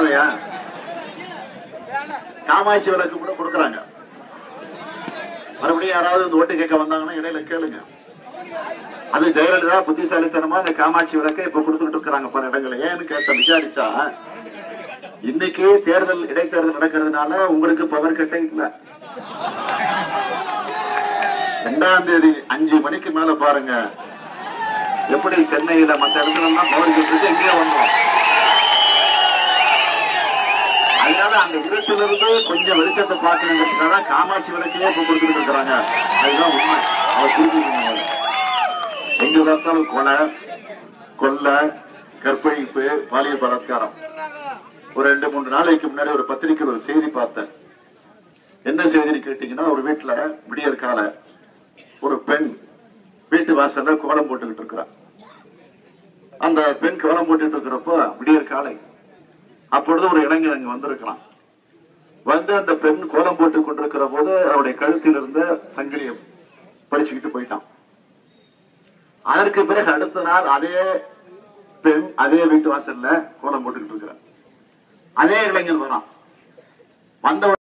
பண்ணலையா காமாட்சி விளக்கு கூட கொடுக்குறாங்க மறுபடியும் யாராவது இந்த ஓட்டு கேட்க வந்தாங்கன்னா இடையில கேளுங்க அது ஜெயலலிதா புத்திசாலித்தனமா அந்த காமாட்சி விளக்கை இப்ப கொடுத்துட்டு இருக்காங்க பல இடங்கள்ல ஏன்னு கேட்ட விசாரிச்சா இன்னைக்கு தேர்தல் இடைத்தேர்தல் நடக்கிறதுனால உங்களுக்கு பவர் கட்டே இல்ல ரெண்டாம் தேதி அஞ்சு மணிக்கு மேல பாருங்க எப்படி சென்னையில மத்த இடத்துல எல்லாம் பவர் கட்டு இருக்கு எங்கேயோ வந்தோம் அதனால அந்த இருட்டுல இருந்து கொஞ்சம் வெளிச்சத்தை பார்க்கணுங்கிறதுக்காக காமாட்சி விளக்கையே இப்ப கொடுத்துட்டு இருக்கிறாங்க அதுதான் உண்மை அவர் புரிஞ்சுக்கணும் எங்க பார்த்தாலும் கொலை கொள்ளை கற்பழிப்பு பாலியல் பலாத்காரம் ஒரு ரெண்டு மூணு நாளைக்கு முன்னாடி ஒரு பத்திரிக்கையில் ஒரு செய்தி பார்த்தேன் என்ன செய்தின்னு கேட்டீங்கன்னா ஒரு வீட்டுல விடியற் கால ஒரு பெண் வீட்டு வாசல்ல கோலம் போட்டுக்கிட்டு இருக்கிறா அந்த பெண் கோலம் போட்டுட்டு இருக்கிறப்போ விடியற் காலை அப்பொழுது ஒரு இளைஞர் அங்க வந்திருக்கிறான் வந்து அந்த பெண் கோலம் போட்டு கொண்டிருக்கிற போது அவருடைய கழுத்தில் இருந்த சங்கிலியை படிச்சுக்கிட்டு போயிட்டான் அதற்கு பிறகு அடுத்த நாள் அதே பெண் அதே வீட்டு வாசல்ல கோலம் போட்டுக்கிட்டு இருக்கிறார் அதே இளைஞர் வரான் வந்த